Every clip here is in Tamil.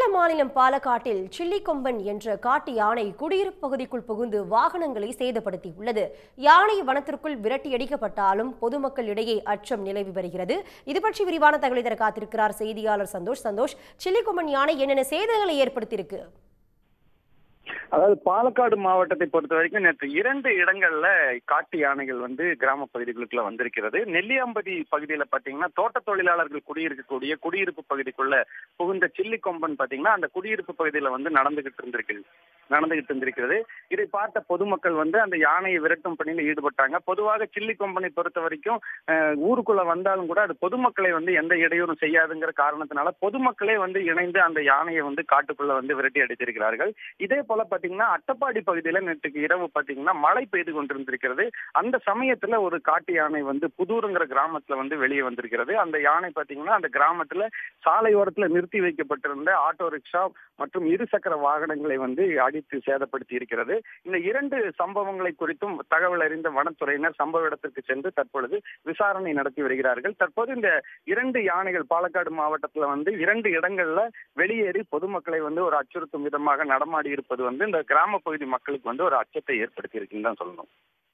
மாநிலம் பாலக்காட்டில் சில்லிக்கொம்பன் என்ற காட்டு யானை குடியிருப்பு பகுதிக்குள் புகுந்து வாகனங்களை சேதப்படுத்தியுள்ளது யானை வனத்திற்குள் விரட்டியடிக்கப்பட்டாலும் பொதுமக்கள் இடையே அச்சம் நிலவி வருகிறது இது பற்றி விரிவான தகவலை தர காத்திருக்கிறார் செய்தியாளர் சந்தோஷ் சந்தோஷ் சில்லிக்கொம்பன் யானை என்னென்ன சேதங்களை ஏற்படுத்தியிருக்கு அதாவது பாலக்காடு மாவட்டத்தை பொறுத்த வரைக்கும் நேற்று இரண்டு இடங்கள்ல காட்டு யானைகள் வந்து கிராம பகுதிகளுக்குள்ள வந்திருக்கிறது நெல்லியாம்பதி பகுதியில பாத்தீங்கன்னா தோட்ட தொழிலாளர்கள் குடியிருக்கக்கூடிய குடியிருப்பு பகுதிக்குள்ள புகுந்த சில்லி கொம்பன் பாத்தீங்கன்னா அந்த குடியிருப்பு பகுதியில வந்து நடந்துகிட்டு இருந்திருக்கு நடந்துகிட்டு இருந்திருக்கிறது இதை பார்த்த பொதுமக்கள் வந்து அந்த யானையை விரட்டும் பணியில் ஈடுபட்டாங்க பொதுவாக சில்லி கொம்பனை பொறுத்த வரைக்கும் அஹ், ஊருக்குள்ள வந்தாலும் கூட அது பொதுமக்களை வந்து எந்த இடையூறும் செய்யாதுங்கிற காரணத்தினால பொதுமக்களே வந்து இணைந்து அந்த யானையை வந்து காட்டுக்குள்ள வந்து விரட்டி அடித்திருக்கிறார்கள் இதே போல பாத்தீங்கன்னா அட்டப்பாடி பகுதியில நேற்றுக்கு இரவு பாத்தீங்கன்னா மழை பெய்து கொண்டிருந்திருக்கிறது அந்த சமயத்துல ஒரு காட்டு யானை வந்து புதூருங்கிற கிராமத்துல வந்து வெளியே வந்திருக்கிறது அந்த யானை பாத்தீங்கன்னா அந்த கிராமத்துல சாலையோரத்துல நிறுத்தி வைக்கப்பட்டிருந்த ஆட்டோ ரிக்ஷா மற்றும் இருசக்கர வாகனங்களை வந்து அடித்து சேதப்படுத்தி இருக்கிறது இந்த இரண்டு சம்பவங்களை குறித்தும் தகவல் அறிந்த வனத்துறையினர் சம்பவ இடத்திற்கு சென்று தற்பொழுது விசாரணை நடத்தி வருகிறார்கள் தற்போது இந்த இரண்டு யானைகள் பாலக்காடு மாவட்டத்துல வந்து இரண்டு இடங்கள்ல வெளியேறி பொதுமக்களை வந்து ஒரு அச்சுறுத்தும் விதமாக நடமாடி இருப்பது வந்து இந்த கிராம பகுதி மக்களுக்கு வந்து ஒரு அச்சத்தை ஏற்படுத்தி இருக்குன்னு தான் சொல்லணும்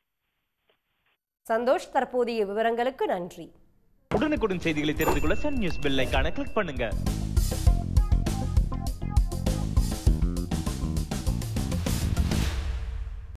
சந்தோஷ் தற்போதைய விவரங்களுக்கு நன்றி உடனுக்குடன் செய்திகளை தெரிந்து கொள்ள சன் நியூஸ் பெல் ஐகானை கிளிக் பண்ணுங்க